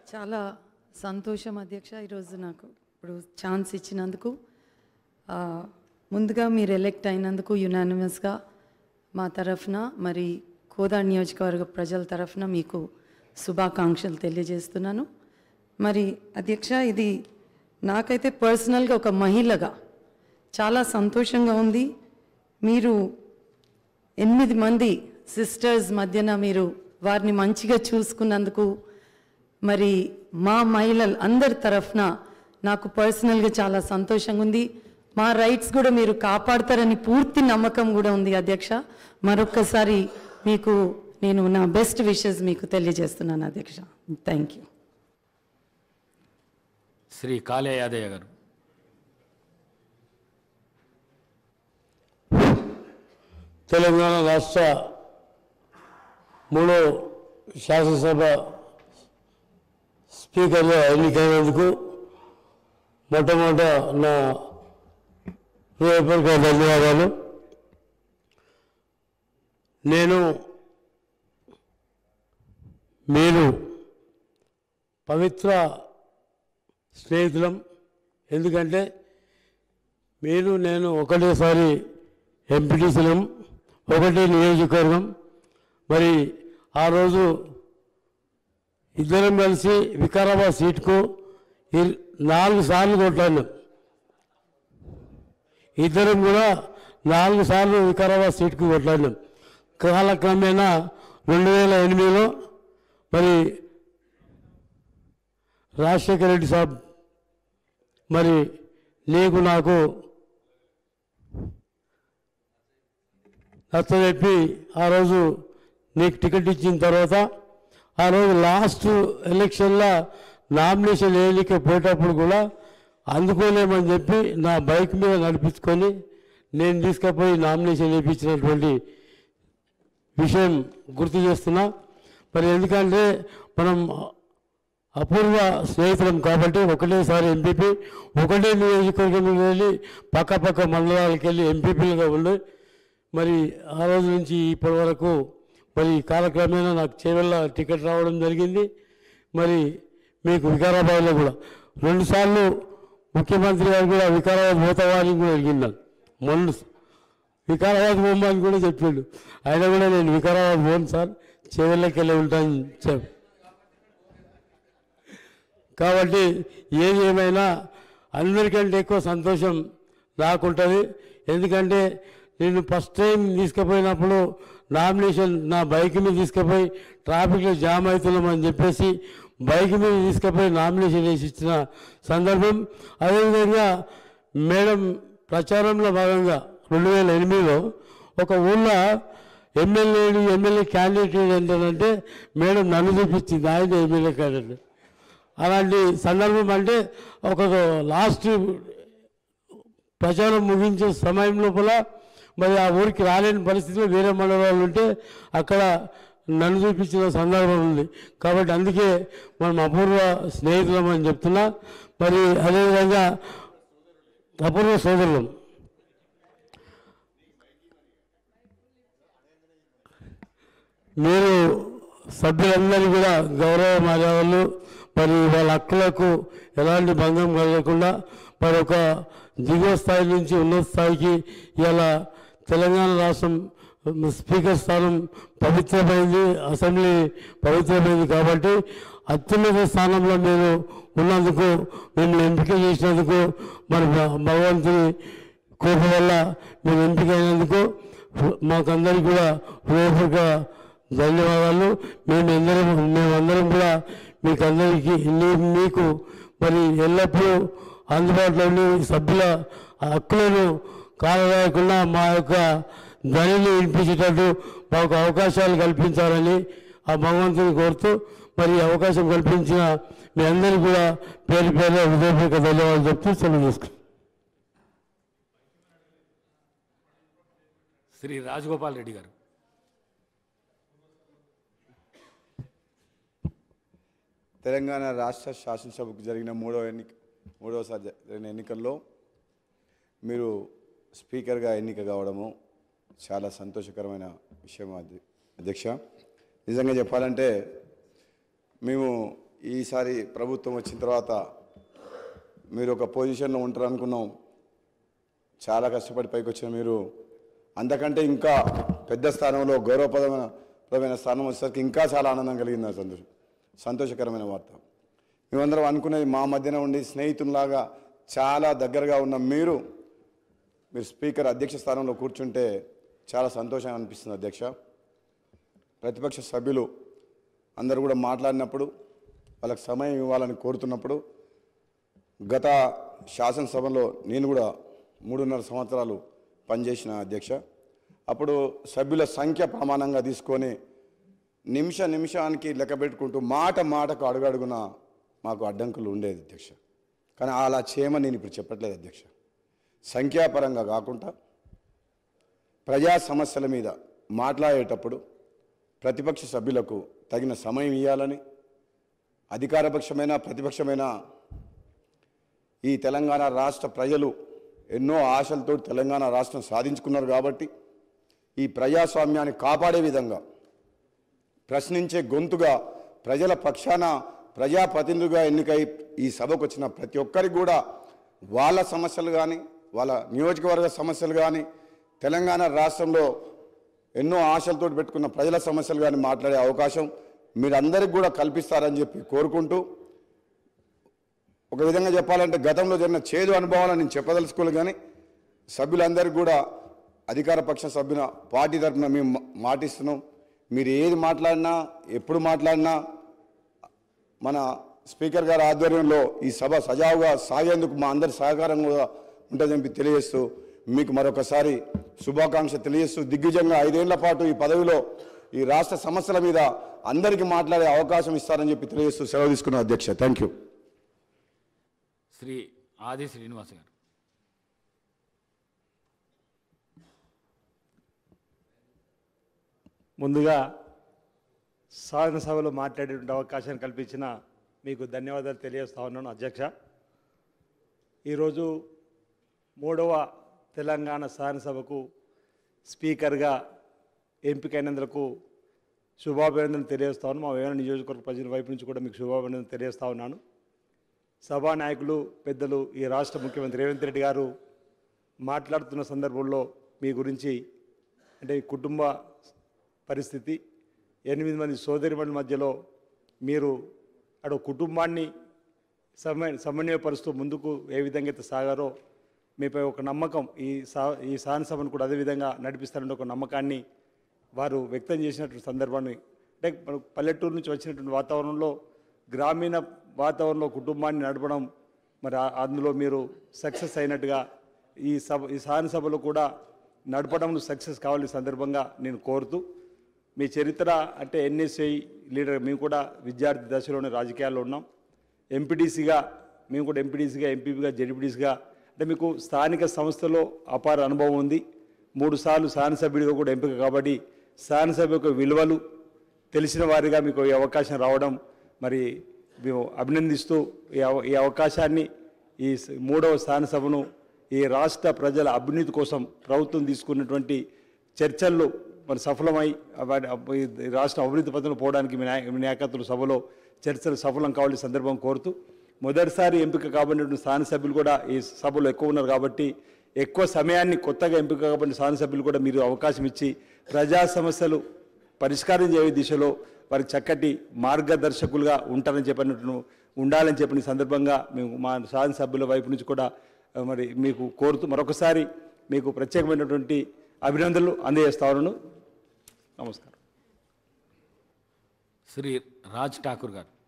చాలా సంతోషం అధ్యక్ష ఈరోజు నాకు ఇప్పుడు ఛాన్స్ ఇచ్చినందుకు ఆ, ముందుగా మీరు ఎలెక్ట్ అయినందుకు యునానిమస్గా మా తరఫున మరి కోదాడ్ నియోజకవర్గ ప్రజల తరఫున మీకు శుభాకాంక్షలు తెలియజేస్తున్నాను మరి అధ్యక్ష ఇది నాకైతే పర్సనల్గా ఒక మహిళగా చాలా సంతోషంగా ఉంది మీరు ఎనిమిది మంది సిస్టర్స్ మధ్యన మీరు వారిని మంచిగా చూసుకున్నందుకు మరి మా మహిళలు అందరి తరఫున నాకు పర్సనల్గా చాలా సంతోషంగా ఉంది మా రైట్స్ కూడా మీరు కాపాడతారని పూర్తి నమ్మకం కూడా ఉంది అధ్యక్ష మరొక్కసారి మీకు నేను నా బెస్ట్ విషెస్ మీకు తెలియజేస్తున్నాను అధ్యక్ష థ్యాంక్ యూ శ్రీ కాళే యాదయ్య గారు తెలంగాణ రాష్ట్ర మూడో శాసనసభ స్పీకర్గా ఎన్నికైనందుకు మొట్టమొదట నా హృదయపూర్వక ధన్యవాదాలు నేను మీరు పవిత్ర స్నేహితులం ఎందుకంటే మీరు నేను ఒకటేసారి ఎంపీటీసీలం ఒకటే నియోజకవర్గం మరి ఆ రోజు ఇద్దరం కలిసి వికారాబాద్ సీట్కు ఇర్- నాలుగు సార్లు కొట్లాడినాం ఇద్దరం కూడా నాలుగు సార్లు వికారాబాద్ సీట్కు కొట్లాడినాం కాలక్రమేణా రెండు వేల ఎనిమిదిలో మరి రాజశేఖర రెడ్డి సాబ్ మరి నీకు నాకు నచ్చజెప్పి ఆ రోజు నీకు టికెట్ ఇచ్చిన తర్వాత ఆ రోజు లాస్ట్ ఎలక్షన్లో నామినేషన్ వేయలేక పోయేటప్పుడు కూడా అందుకోలేమని చెప్పి నా బైక్ మీద నడిపించుకొని నేను తీసుకుపోయి నామినేషన్ వేయించినటువంటి విషయం గుర్తు చేస్తున్నా మరి ఎందుకంటే మనం అపూర్వ స్నేహితులం కాబట్టి ఒకటేసారి ఎంపీపీ ఒకటే నియోజకవర్గం వెళ్ళి పక్క పక్క మండలాలకు వెళ్ళి ఎంపీపీలుగా ఉండి మరి ఆ రోజు నుంచి ఇప్పటి వరకు మరి కాలక్రమేణా నాకు చేవెళ్ళ టికెట్ రావడం జరిగింది మరి మీకు వికారాబాద్లో కూడా రెండుసార్లు ముఖ్యమంత్రి గారు కూడా వికారాబాద్ పోతావాని కూడా అడిగినాను మొన్న వికారాబాద్ పోమని కూడా చెప్పిండు ఆయన కూడా నేను వికారాబాద్ పోను సార్ చేవెళ్ళకి వెళ్ళి ఉంటాను చెప్ కాబట్టి ఏది ఏమైనా అందరికంటే ఎక్కువ సంతోషం నాకుంటుంది ఎందుకంటే నేను ఫస్ట్ టైం తీసుకుపోయినప్పుడు నామినేషన్ నా బైక్ మీద తీసుకుపోయి ట్రాఫిక్లో జామ్ అవుతున్నామని చెప్పేసి బైక్ మీద తీసుకుపోయి నామినేషన్ వేసి ఇచ్చిన సందర్భం అదేవిధంగా మేడం ప్రచారంలో భాగంగా రెండు వేల ఎనిమిదిలో ఒక ఊళ్ళో ఎమ్మెల్యేలు ఎమ్మెల్యే క్యాండిడేట్ ఏంటంటే మేడం నన్ను చూపించింది ఆయన ఎమ్మెల్యే క్యాండిడేట్ అలాంటి సందర్భం అంటే ఒక లాస్ట్ ప్రచారం ముగించే సమయం లోపల మరి ఆ ఊరికి రాలేని పరిస్థితిలో వేరే మండలాలు ఉంటే అక్కడ నన్ను చూపించిన సందర్భం ఉంది కాబట్టి అందుకే మనం అపూర్వ స్నేహితులం అని చెప్తున్నా మరి అదేవిధంగా అపూర్వ సోదరులం మీరు సభ్యులందరూ కూడా గౌరవ మర్యాదలు మరి వాళ్ళ హక్కులకు ఎలాంటి భంగం కలగకుండా మరి ఒక దిగువ స్థాయి నుంచి ఉన్నత స్థాయికి ఇలా తెలంగాణ రాష్ట్రం స్పీకర్ స్థానం పవిత్రమైంది అసెంబ్లీ పవిత్రమైంది కాబట్టి అత్యున్నత స్థానంలో మీరు ఉన్నందుకు మిమ్మల్ని ఎంపిక చేసినందుకు మరి భ- భగవంతుని కృప వల్ల మేము ఎంపిక అయినందుకు మాకందరికీ కూడా హృదయపూర్వక ధన్యవాదాలు మేము అందరం మేమందరం కూడా మీకు అందరికీ నీ- మీకు మరి ఎల్లప్పుడూ అందుబాటులో ఉండి సభ్యుల హక్కులను కాలరాయకుండా మా యొక్క ధ్వనిని వినిపించేటట్టు మాకు అవకాశాలు కల్పించాలని ఆ భగవంతుని కోరుతూ మరి ఈ అవకాశం కల్పించిన మీ అందరికీ కూడా పేరు పేరు హృదయపూర్వక ధన్యవాదాలు చెప్తూ సెలవు తీసుకుంటాం శ్రీ రాజగోపాల్ రెడ్డి గారు తెలంగాణ రాష్ట్ర శాసనసభకు జరిగిన మూడో ఎన్నిక మూడవసారి జ- జరిగిన ఎన్నికల్లో మీరు స్పీకర్గా ఎన్నిక కావడము చాలా సంతోషకరమైన విషయం అది అధ్యక్ష నిజంగా చెప్పాలంటే మేము ఈసారి ప్రభుత్వం వచ్చిన తర్వాత మీరు ఒక పొజిషన్లో ఉంటారు అనుకున్నాం చాలా కష్టపడి పైకి వచ్చిన మీరు అంతకంటే ఇంకా పెద్ద స్థానంలో గౌరవప్రదమైన ప్రదమైన స్థానం వచ్చేసరికి ఇంకా చాలా ఆనందం కలిగింది నాకు సంతోషం సంతోషకరమైన వార్త మేమందరం అనుకునేది మా మధ్యన ఉండి స్నేహితుల్లాగా చాలా దగ్గరగా ఉన్న మీరు మీరు స్పీకర్ అధ్యక్ష స్థానంలో కూర్చుంటే చాలా సంతోషంగా అనిపిస్తుంది అధ్యక్ష ప్రతిపక్ష సభ్యులు అందరూ కూడా మాట్లాడినప్పుడు వాళ్ళకి సమయం ఇవ్వాలని కోరుతున్నప్పుడు గత శాసనసభలో నేను కూడా మూడున్నర సంవత్సరాలు పనిచేసిన అధ్యక్ష అప్పుడు సభ్యుల సంఖ్య ప్రమాణంగా తీసుకొని నిమిష నిమిషానికి లెక్క పెట్టుకుంటూ మాట మాటకు అడుగడుగున మాకు అడ్డంకులు ఉండేది అధ్యక్ష కానీ అలా చేయమని నేను ఇప్పుడు చెప్పట్లేదు అధ్యక్ష సంఖ్యాపరంగా కాకుండా ప్రజా సమస్యల మీద మాట్లాడేటప్పుడు ప్రతిపక్ష సభ్యులకు తగిన సమయం ఇవ్వాలని అధికారపక్షమైన ప్రతిపక్షమైన ఈ తెలంగాణ రాష్ట్ర ప్రజలు ఎన్నో ఆశలతో తెలంగాణ రాష్ట్రం సాధించుకున్నారు కాబట్టి ఈ ప్రజాస్వామ్యాన్ని కాపాడే విధంగా ప్రశ్నించే గొంతుగా ప్రజల పక్షాన ప్రజాప్రతినిధులుగా ఎన్నికై ఈ సభకు వచ్చిన ప్రతి ఒక్కరికి కూడా వాళ్ళ సమస్యలు కానీ వాళ్ళ నియోజకవర్గ సమస్యలు కానీ తెలంగాణ రాష్ట్రంలో ఎన్నో ఆశలతో పెట్టుకున్న ప్రజల సమస్యలు కానీ మాట్లాడే అవకాశం మీరందరికీ కూడా కల్పిస్తారని చెప్పి కోరుకుంటూ ఒక విధంగా చెప్పాలంటే గతంలో జరిగిన చేదు అనుభవాలను నేను చెప్పదలుచుకోలేదు కానీ సభ్యులందరికీ కూడా అధికార పక్ష సభ్యుల పార్టీ తరఫున మేము మా- మాటిస్తున్నాం మీరు ఏది మాట్లాడినా ఎప్పుడు మాట్లాడినా మన స్పీకర్ గారి ఆధ్వర్యంలో ఈ సభ సజావుగా సాగేందుకు మా అందరి సహకారం కూడా ఉంటుందని చెప్పి తెలియజేస్తూ మీకు మరొకసారి శుభాకాంక్ష తెలియజేస్తూ దిగ్విజయంగా ఐదేళ్ల పాటు ఈ పదవిలో ఈ రాష్ట్ర సమస్యల మీద అందరికీ మాట్లాడే అవకాశం ఇస్తారని చెప్పి తెలియజేస్తూ సెలవు తీసుకున్న అధ్యక్ష థ్యాంక్ యూ శ్రీ ఆది శ్రీనివాస్ గారు ముందుగా శాసనసభలో మాట్లాడేటువంటి అవకాశాన్ని కల్పించిన మీకు ధన్యవాదాలు తెలియజేస్తా ఉన్నాను అధ్యక్ష ఈరోజు మూడవ తెలంగాణ శాసనసభకు స్పీకర్గా ఎంపికైనందుకు శుభాభినందనలు తెలియజేస్తా ఉన్నాను మా వేరే నియోజకవర్గ ప్రజల వైపు నుంచి కూడా మీకు శుభాభినందనలు తెలియజేస్తా ఉన్నాను సభా నాయకులు పెద్దలు ఈ రాష్ట్ర ముఖ్యమంత్రి రేవంత్ రెడ్డి గారు మాట్లాడుతున్న సందర్భంలో మీ గురించి అంటే ఈ కుటుంబ పరిస్థితి ఎనిమిది మంది సోదరిమణుల మధ్యలో మీరు అటు కుటుంబాన్ని సమయ సమన్వయపరుస్తూ ముందుకు ఏ విధంగా అయితే సాగారో మీపై ఒక నమ్మకం ఈ సా ఈ శాసనసభను కూడా అదేవిధంగా నడిపిస్తారనే ఒక నమ్మకాన్ని వారు వ్యక్తం చేసినటువంటి సందర్భాన్ని అంటే మన పల్లెటూరు నుంచి వచ్చినటువంటి వాతావరణంలో గ్రామీణ వాతావరణంలో కుటుంబాన్ని నడపడం మరి ఆ- అందులో మీరు సక్సెస్ అయినట్టుగా ఈ సభ ఈ శాసనసభలో కూడా నడపడంలో సక్సెస్ కావాలి ఈ సందర్భంగా నేను కోరుతూ మీ చరిత్ర అంటే ఎన్ఎస్ఐ లీడర్ మేము కూడా విద్యార్థి దశలోనే రాజకీయాల్లో ఉన్నాం ఎంపీటీసీగా మేము కూడా ఎంపీటీసీగా ఎంపీపీగా జడ్పీటీసీగా అంటే మీకు స్థానిక సంస్థలో అపార అనుభవం ఉంది మూడు సార్లు శాసనసభ్యుడిగా కూడా ఎంపిక కాబట్టి శాసనసభ యొక్క విలువలు తెలిసిన వారిగా మీకు ఈ అవకాశం రావడం మరి మేము అభినందిస్తూ ఈ అవ ఈ అవకాశాన్ని ఈ స- మూడవ శాసనసభను ఈ రాష్ట్ర ప్రజల అభివృద్ధి కోసం ప్రభుత్వం తీసుకున్నటువంటి చర్చల్లో మరి సఫలమై వాటి అబ్బ- ఈ రాష్ట్ర అభివృద్ధి పథంలో పోవడానికి మీ నాయ- మీ నాయకత్వం సభలో చర్చలు సఫలం కావాలి ఈ సందర్భం కోరుతూ మొదటిసారి ఎంపిక కాబడినటువంటి శాసనసభ్యులు కూడా ఈ సభలో ఎక్కువ ఉన్నారు కాబట్టి ఎక్కువ సమయాన్ని కొత్తగా ఎంపిక కాబడిన శాసనసభ్యులు కూడా మీరు అవకాశం ఇచ్చి ప్రజా సమస్యలు పరిష్కారం చేయే దిశలో వారికి చక్కటి మార్గదర్శకులుగా ఉంటారని చెప్పినట్టు ఉండాలని చెప్పిన ఈ సందర్భంగా మేము మా శాసనసభ్యుల వైపు నుంచి కూడా ఆ, మరి మీకు కోరుతూ మరొకసారి మీకు ప్రత్యేకమైనటువంటి అభినందనలు అందజేస్తా ఉన్నాను నమస్కారం శ్రీ రాజ్ ఠాకూర్ గారు